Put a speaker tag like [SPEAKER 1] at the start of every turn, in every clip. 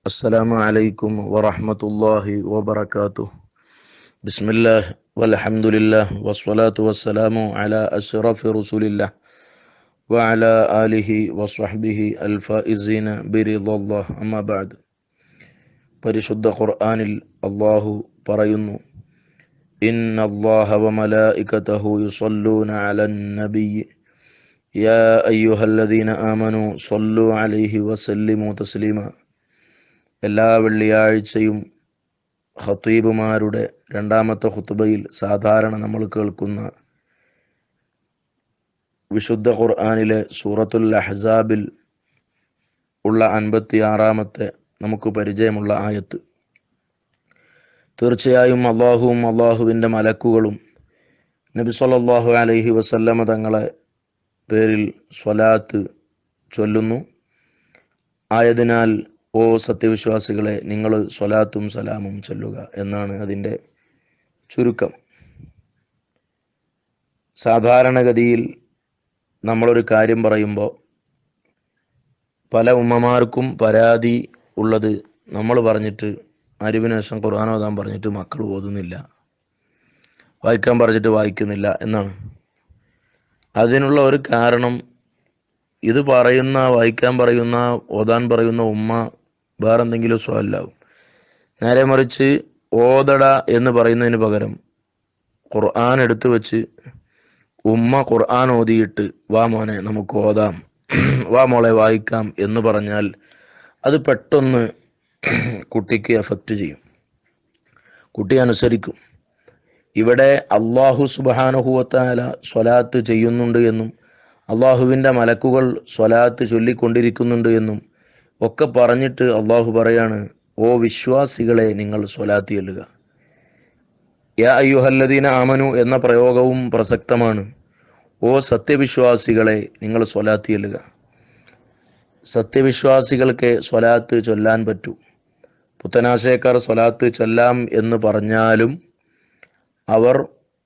[SPEAKER 1] السلام عليكم ورحمة الله وبركاته بسم الله والحمد لله والصلاة والسلام على أشرف رسول الله وعلى آله وصحبه الفائزين برضا الله أما بعد പരിശുദ്ധ ഖുർആനിൽ അള്ളാഹു പറയുന്നു ഇന്ന അല്ലാഹ വമലായികതഹു യുസല്ലൂന അലൻ നബിയ്യ് യാ അയ്യുഹല്ലദീന ആമനു സല്ലു അലൈഹി വസല്ലിമു തസ്ലീമ എല്ലാ വെള്ളിയാഴ്ചയും ഖത്തീബുമാരുടെ രണ്ടാമത്തെ ഖുത്തുബയിൽ സാധാരണ നമ്മൾ കേൾക്കുന്ന വിശുദ്ധ ഖുർആനിലെ സൂറത്തുൽ അഹ്സാബിൽ ഉള്ള അൻപത്തി ആറാമത്തെ നമുക്ക് പരിചയമുള്ള ആയത്ത് തീർച്ചയായും അള്ളാഹുവും അള്ളാഹുവിൻ്റെ മലക്കുകളും നബി സല്ലല്ലാഹു അലൈഹി വസല്ലമ തങ്ങളെ പേരിൽ സ്വലാത്ത് ചൊല്ലുന്നു ആയതിനാൽ ഓ സത്യവിശ്വാസികളെ നിങ്ങൾ സ്വലാത്തും സലാമും ചൊല്ലുക എന്നാണ് അതിൻ്റെ ചുരുക്കം സാധാരണഗതിയിൽ നമ്മളൊരു കാര്യം പറയുമ്പോൾ പല ഉമ്മമാർക്കും പരാതി ഉള്ളത് നമ്മൾ പറഞ്ഞിട്ട് അരിവിന് ശേഷം ഖുർആൻ ഓതാൻ പറഞ്ഞിട്ട് മക്കൾ ഓതുന്നില്ല വായിക്കാൻ പറഞ്ഞിട്ട് വായിക്കുന്നില്ല എന്നാണ് അതിനുള്ള ഒരു കാരണം ഇത് പറയുന്ന വായിക്കാൻ പറയുന്ന ഓതാൻ പറയുന്ന ഉമ്മ വേറെന്തെങ്കിലും സ്വല്ലാവും നേരെ മറിച്ച് ഓതട എന്ന് പറയുന്നതിന് പകരം ഖുർആൻ എടുത്തു വെച്ച് ഉമ്മ ഖുർആൻ ഓതിയിട്ട് വാ മോനെ നമുക്ക് ഓതാം വാ മോളെ വായിക്കാം എന്ന് പറഞ്ഞാൽ അത് പെട്ടെന്ന് കുട്ടിക്ക് എഫക്റ്റ് ചെയ്യും കുട്ടി അനുസരിക്കും ഇവിടെ അള്ളാഹു സുബാനുഹുവത്താല സ്വലാത്ത് ചെയ്യുന്നുണ്ട് എന്നും അള്ളാഹുവിൻ്റെ മലക്കുകൾ സ്വലാത്ത് ചൊല്ലിക്കൊണ്ടിരിക്കുന്നുണ്ട് എന്നും ഒക്കെ പറഞ്ഞിട്ട് അള്ളാഹു പറയാണ് ഓ വിശ്വാസികളെ നിങ്ങൾ സ്വലാത്ത് ചെല്ലുക യാ അയ്യുഹല്ലദീന ആമനു എന്ന പ്രയോഗവും പ്രസക്തമാണ് ഓ സത്യവിശ്വാസികളെ നിങ്ങൾ സ്വലാത്ത് ചെല്ലുക സത്യവിശ്വാസികൾക്ക് സ്വലാത്ത് ചൊല്ലാൻ പറ്റൂ പുത്തനാശയക്കാർ സ്വലാത്ത് ചൊല്ലാം എന്ന് പറഞ്ഞാലും അവർ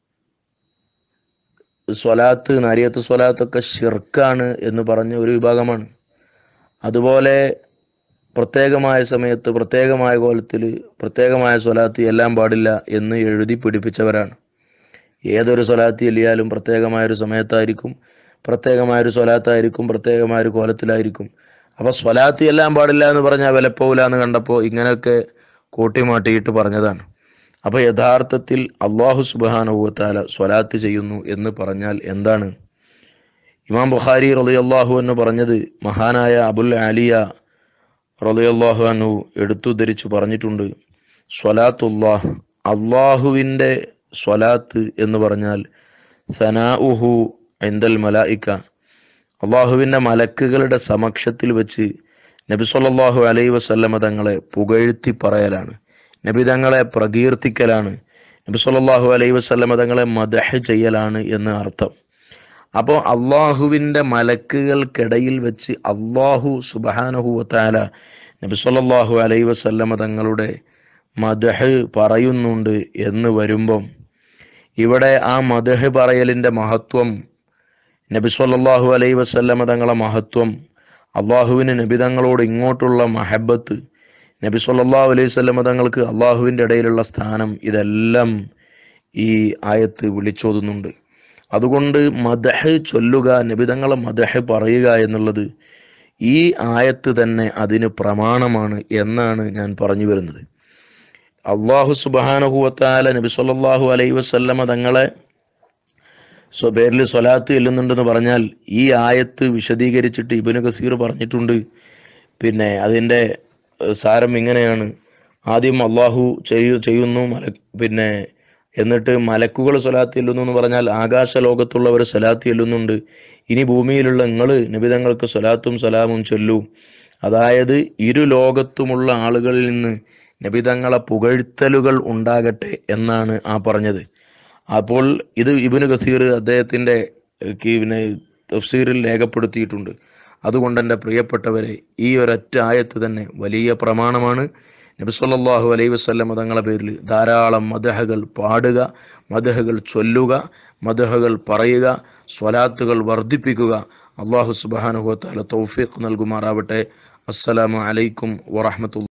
[SPEAKER 1] സ്വലാത്ത് നരിയത്ത് സ്വലാത്തൊക്കെ ഷിർക്കാണ് എന്ന് പറഞ്ഞ ഒരു വിഭാഗമാണ് അതുപോലെ പ്രത്യേകമായ സമയത്ത് പ്രത്യേകമായ കോലത്തിൽ പ്രത്യേകമായ സ്വലാത്ത് എല്ലാം പാടില്ല എന്ന് എഴുതി പിടിപ്പിച്ചവരാണ് ഏതൊരു സ്വലാത്ത് എല്ലിയാലും പ്രത്യേകമായൊരു സമയത്തായിരിക്കും പ്രത്യേകമായൊരു സ്വലാത്തായിരിക്കും പ്രത്യേകമായൊരു കോലത്തിലായിരിക്കും അപ്പോൾ സ്വലാത്ത് എല്ലാം പാടില്ല എന്ന് പറഞ്ഞാൽ വിലപ്പോവില്ല എന്ന് കണ്ടപ്പോൾ ഇങ്ങനെയൊക്കെ കൂട്ടിമാട്ടിയിട്ട് പറഞ്ഞതാണ് അപ്പോൾ യഥാർത്ഥത്തിൽ അള്ളാഹു സുബാനുഭവത്താല സ്വലാത്ത് ചെയ്യുന്നു എന്ന് പറഞ്ഞാൽ എന്താണ് ഇമാം ബുഖാരി റളിയല്ലാഹു എന്ന് പറഞ്ഞത് മഹാനായ അബുൽ ആലിയ റളിയല്ലാഹു അനു എടുത്തു ധരിച്ചു പറഞ്ഞിട്ടുണ്ട് സ്വലാത്തുല്ലാഹ് അള്ളാഹുവിൻ്റെ സ്വലാത്ത് എന്ന് പറഞ്ഞാൽ സനാഉഹു എന്തൽ മലായിക്ക അള്ളാഹുവിൻ്റെ മലക്കുകളുടെ സമക്ഷത്തിൽ വെച്ച് നബി സല്ലല്ലാഹു അലൈഹി വസല്ലമ തങ്ങളെ പുകഴ്ത്തി പറയലാണ് നബി തങ്ങളെ പ്രകീർത്തിക്കലാണ് നബി സല്ലല്ലാഹു അലൈഹി വസല്ലമ തങ്ങളെ മദഹ് ചെയ്യലാണ് എന്ന് അർത്ഥം അപ്പോൾ അള്ളാഹുവിൻ്റെ മലക്കുകൾക്കിടയിൽ വെച്ച് അള്ളാഹു സുബഹാനഹു വത്താല നബി സല്ലല്ലാഹു അലൈഹി വസല്ലമ തങ്ങളുടെ മദഹ് പറയുന്നുണ്ട് എന്ന് വരുമ്പം ഇവിടെ ആ മദഹ് പറയലിൻ്റെ മഹത്വം നബി സല്ലല്ലാഹു അലൈഹി വസല്ലമ തങ്ങളെ മഹത്വം അള്ളാഹുവിന് നബി തങ്ങളോട് ഇങ്ങോട്ടുള്ള മഹബത്ത് നബി സല്ലല്ലാഹു അലൈഹി വസല്ലമ തങ്ങൾക്ക് അള്ളാഹുവിൻ്റെ ഇടയിലുള്ള സ്ഥാനം ഇതെല്ലാം ഈ ആയത്ത് വിളിച്ചോതുന്നുണ്ട് അതുകൊണ്ട് മദഹ് ചൊല്ലുക നബിതങ്ങളെ മദഹ് പറയുക എന്നുള്ളത് ഈ ആയത്ത് തന്നെ അതിന് പ്രമാണമാണ് എന്നാണ് ഞാൻ പറഞ്ഞു വരുന്നത് അള്ളാഹു സുബാനഹുവത്താല നബി സല്ലല്ലാഹു അലൈഹി വസല്ലമ തങ്ങളെ പേരിൽ സ്വലാത്ത് ചെല്ലുന്നുണ്ടെന്ന് പറഞ്ഞാൽ ഈ ആയത്ത് വിശദീകരിച്ചിട്ട് ഇബനു കസീർ പറഞ്ഞിട്ടുണ്ട് പിന്നെ അതിൻ്റെ സാരം ഇങ്ങനെയാണ് ആദ്യം അള്ളാഹു ചെയ്യു ചെയ്യുന്നു മല പിന്നെ എന്നിട്ട് മലക്കുകൾ സ്വലാത്ത് ചെല്ലുന്നു എന്ന് പറഞ്ഞാൽ ആകാശ ലോകത്തുള്ളവർ സ്വലാത്ത് ചെല്ലുന്നുണ്ട് ഇനി ഭൂമിയിലുള്ള നിങ്ങൾ നിബിതങ്ങൾക്ക് സ്വലാത്തും സലാമും ചൊല്ലൂ അതായത് ഇരു ലോകത്തുമുള്ള ആളുകളിൽ നിന്ന് നബിതങ്ങളെ പുകഴ്ത്തലുകൾ ഉണ്ടാകട്ടെ എന്നാണ് ആ പറഞ്ഞത് അപ്പോൾ ഇത് ഇബിന് ഖസീർ അദ്ദേഹത്തിൻ്റെ പിന്നെ തഫ്സീറിൽ രേഖപ്പെടുത്തിയിട്ടുണ്ട് അതുകൊണ്ട് എൻ്റെ പ്രിയപ്പെട്ടവരെ ഈ ഒരൊറ്റ ആയത്ത് തന്നെ വലിയ പ്രമാണമാണ് നബി സല്ലല്ലാഹു അലൈഹി വസല്ലം തങ്ങളെ പേരിൽ ധാരാളം മദഹകൾ പാടുക മദഹകൾ ചൊല്ലുക മദഹകൾ പറയുക സ്വലാത്തുകൾ വർദ്ധിപ്പിക്കുക അള്ളാഹു സുബ്ഹാനഹു വ തആല തൗഫീഖ് നൽകുമാറാവട്ടെ അസ്സലാമു അലൈക്കും വറഹ്മത്തുള്ളാഹി